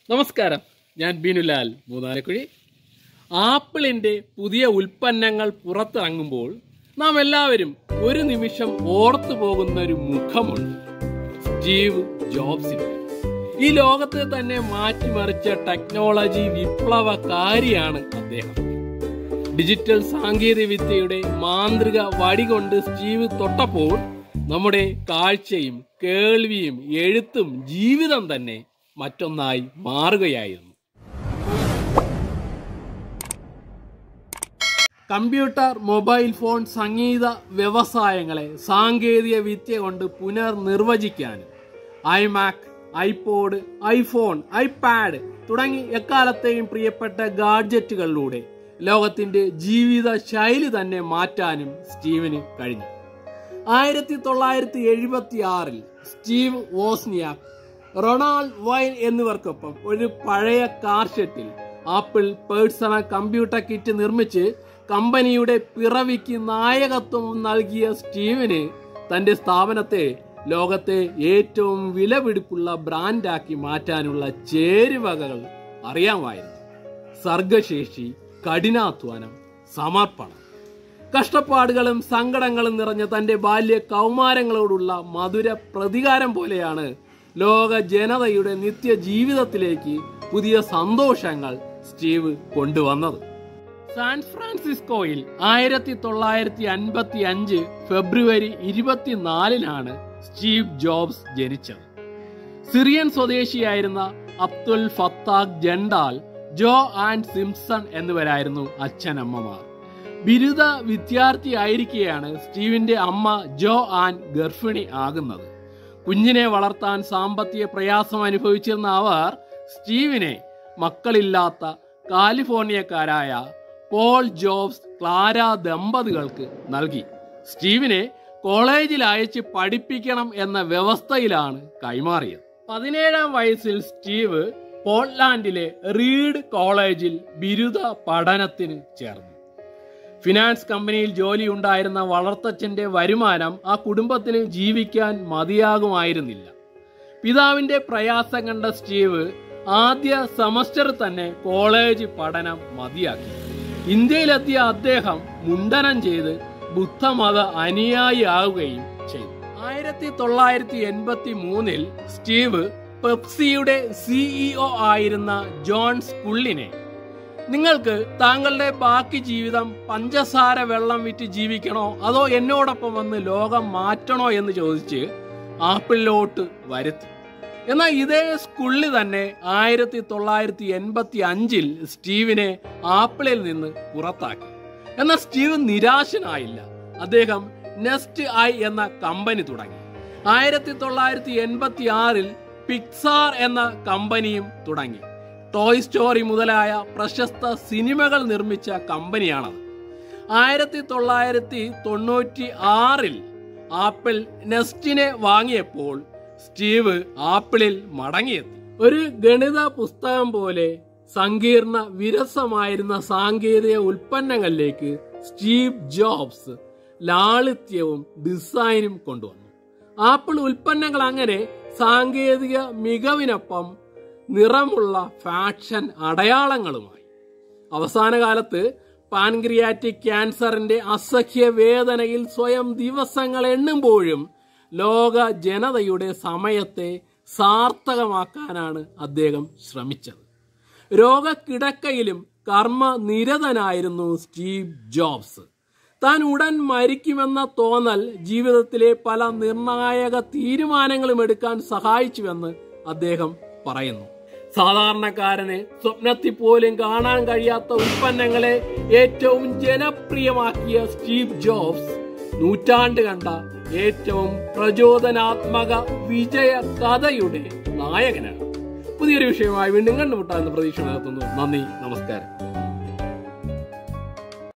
നമസ്കാരം ഞാൻ ബിനുലാൽ മൂന്നാലക്കുഴി ആപ്പിളിൻ്റെ പുതിയ ഉൽപ്പന്നങ്ങൾ പുറത്തിറങ്ങുമ്പോൾ നാം എല്ലാവരും ഒരു നിമിഷം ഓർത്തു പോകുന്ന ഒരു മുഖമുണ്ട് സ്റ്റീവ് ജോബ്സിന്റെ ഈ ലോകത്തെ തന്നെ മാറ്റിമറിച്ച ടെക്നോളജി വിപ്ലവകാരിയാണ് അദ്ദേഹം ഡിജിറ്റൽ സാങ്കേതിക വിദ്യയുടെ മാന്ത്രിക വടി കൊണ്ട് സ്റ്റീവ് തൊട്ടപ്പോൾ നമ്മുടെ കാഴ്ചയും കേൾവിയും എഴുത്തും ജീവിതം തന്നെ മറ്റൊന്നായി മാറുകയായിരുന്നു കമ്പ്യൂട്ടർ മൊബൈൽ ഫോൺ സംഗീത വ്യവസായങ്ങളെ സാങ്കേതിക വിദ്യ കൊണ്ട് പുനർനിർവചിക്കാനും ഐമാക് ഐപോഡ് ഐഫോൺ ഐപാഡ് തുടങ്ങി എക്കാലത്തെയും പ്രിയപ്പെട്ട ഗാഡ്ജറ്റുകളിലൂടെ ലോകത്തിന്റെ ജീവിത ശൈലി തന്നെ മാറ്റാനും സ്റ്റീവിന് കഴിഞ്ഞു ആയിരത്തി തൊള്ളായിരത്തി എഴുപത്തി ആറിൽ സ്റ്റീവ് വോസ്നിയാക് റൊണാൾഡ് വൈൻ എന്നിവർക്കൊപ്പം ഒരു പഴയ കാർ ഷെട്ടിൽ ആപ്പിൾ പേഴ്സണൽ കമ്പ്യൂട്ടർ കിറ്റ് നിർമ്മിച്ച് കമ്പനിയുടെ പിറവിക്ക് നായകത്വം നൽകിയ സ്റ്റീവിന് തന്റെ സ്ഥാപനത്തെ ലോകത്തെ ഏറ്റവും വിലപിടിപ്പുള്ള ബ്രാൻഡാക്കി മാറ്റാനുള്ള ചേരുവകകൾ അറിയാമായിരുന്നു സർഗശേഷി കഠിനാധ്വാനം സമർപ്പണം കഷ്ടപ്പാടുകളും സങ്കടങ്ങളും നിറഞ്ഞ തന്റെ ബാല്യ കൗമാരങ്ങളോടുള്ള മധുര പ്രതികാരം പോലെയാണ് ലോക ജനതയുടെ നിത്യ ജീവിതത്തിലേക്ക് പുതിയ സന്തോഷങ്ങൾ സ്റ്റീവ് കൊണ്ടുവന്നത് സാൻ ഫ്രാൻസിസ്കോയിൽ ആയിരത്തി തൊള്ളായിരത്തി അൻപത്തി അഞ്ച് ഫെബ്രുവരി ഇരുപത്തിനാലിനാണ് സ്റ്റീവ് ജോബ്സ് ജനിച്ചത് സിറിയൻ സ്വദേശിയായിരുന്ന Abdul Fattah Jandali Joanne Simpson എന്നിവരായിരുന്നു അച്ഛനമ്മമാർ ബിരുദ വിദ്യാർത്ഥിയായിരിക്കെയാണ് സ്റ്റീവിന്റെ അമ്മ ജോ ആൻ ഗർഭിണി ആകുന്നത് കുഞ്ഞിനെ വളർത്താൻ സാമ്പത്തിക പ്രയാസം അനുഭവിച്ചിരുന്ന അവർ സ്റ്റീവിനെ മക്കളില്ലാത്ത കാലിഫോർണിയക്കാരായ പോൾ ജോബ്സ് ക്ലാര ദമ്പതികൾക്ക് നൽകി സ്റ്റീവിനെ കോളേജിൽ അയച്ച് പഠിപ്പിക്കണം എന്ന വ്യവസ്ഥയിലാണ് കൈമാറിയത് പതിനേഴാം വയസ്സിൽ സ്റ്റീവ് പോർട്ട്ലാൻഡിലെ റീഡ് കോളേജിൽ ബിരുദ പഠനത്തിന് ചേർന്നു ഫിനാൻസ് കമ്പനിയിൽ ജോലി ഉണ്ടായിരുന്ന വളർത്തച്ഛന്റെ വരുമാനം ആ കുടുംബത്തിന് ജീവിക്കാൻ മതിയാകുമായിരുന്നില്ല പിതാവിന്റെ പ്രയാസം കണ്ട സ്റ്റീവ് ആദ്യ സെമസ്റ്ററിൽ തന്നെ കോളേജ് പഠനം മതിയാക്കി ഇന്ത്യയിലെത്തിയ അദ്ദേഹം മുണ്ടനം ചെയ്ത് ബുദ്ധമത അനുയായി ആവുകയും ചെയ്തു ആയിരത്തി തൊള്ളായിരത്തി എൺപത്തി മൂന്നിൽ സ്റ്റീവ് പെപ്സിയുടെ സിഇഒ ആയിരുന്ന ജോൺ സ്കുള്ളിനെ നിങ്ങൾക്ക് താങ്കളുടെ ബാക്കി ജീവിതം പഞ്ചസാര വെള്ളം വിറ്റ് ജീവിക്കണോ അതോ എന്നോടൊപ്പം വന്ന് ലോകം മാറ്റണോ എന്ന് ചോദിച്ച് ആപ്പിളിലോട്ട് വരുത്തി എന്നാൽ ഇതേ സ്കൂളിൽ തന്നെ ആയിരത്തി തൊള്ളായിരത്തി എൺപത്തി അഞ്ചിൽ സ്റ്റീവിനെ ആപ്പിളിൽ നിന്ന് പുറത്താക്കി എന്നാൽ സ്റ്റീവ് നിരാശനായില്ല അദ്ദേഹം നെസ്റ്റ് ഐ എന്ന കമ്പനി തുടങ്ങി ആയിരത്തി തൊള്ളായിരത്തി എൺപത്തി ആറിൽ പിക്സാർ എന്ന കമ്പനിയും തുടങ്ങി ടോയ് സ്റ്റോറി മുതലായ പ്രശസ്ത സിനിമകൾ നിർമ്മിച്ച കമ്പനിയാണത് ആയിരത്തി തൊള്ളായിരത്തി തൊണ്ണൂറ്റി ആറിൽ ആപ്പിൾ നെസ്റ്റിനെ വാങ്ങിയപ്പോൾ സ്റ്റീവ് ആപ്പിളിൽ മടങ്ങിയെത്തി ഒരു ഗണിത പുസ്തകം പോലെ സങ്കീർണ വിരസമായിരുന്ന സാങ്കേതിക ഉൽപ്പന്നങ്ങളിലേക്ക് സ്റ്റീവ് ജോബ്സ് ലാളിത്യവും ഡിസൈനും കൊണ്ടുവന്നു ആപ്പിൾ ഉൽപ്പന്നങ്ങൾ അങ്ങനെ സാങ്കേതിക മികവിനൊപ്പം നിറമുള്ള ഫാഷൻ അടയാളങ്ങളുമായി അവസാന കാലത്ത് പാൻക്രിയാറ്റിക് ക്യാൻസറിന്റെ അസഹ്യ വേദനയിൽ സ്വയം ദിവസങ്ങൾ എണ്ണുമ്പോഴും ലോക ജനതയുടെ സമയത്തെ സാർത്ഥകമാക്കാനാണ് അദ്ദേഹം ശ്രമിച്ചത് രോഗക്കിടക്കയിലും കർമ്മ നിരതനായിരുന്നു സ്റ്റീവ് ജോബ്സ് താൻ ഉടൻ മരിക്കുമെന്ന തോന്നൽ ജീവിതത്തിലെ പല നിർണായക തീരുമാനങ്ങളും എടുക്കാൻ സഹായിച്ചുവെന്ന് അദ്ദേഹം പറയുന്നു സാധാരണക്കാരന് സ്വപ്നത്തിൽ പോലും കാണാൻ കഴിയാത്ത ഉൽപ്പന്നങ്ങളെ ഏറ്റവും ജനപ്രിയമാക്കിയ സ്റ്റീവ് ജോബ്സ് നൂറ്റാണ്ട് കണ്ട ഏറ്റവും പ്രചോദനാത്മക വിജയ കഥയുടെ നായകനാണ് പുതിയൊരു വിഷയമായി വീണ്ടും കണ്ടുമുട്ടാമെന്ന് പ്രതീക്ഷ നടത്തുന്നു നന്ദി നമസ്കാരം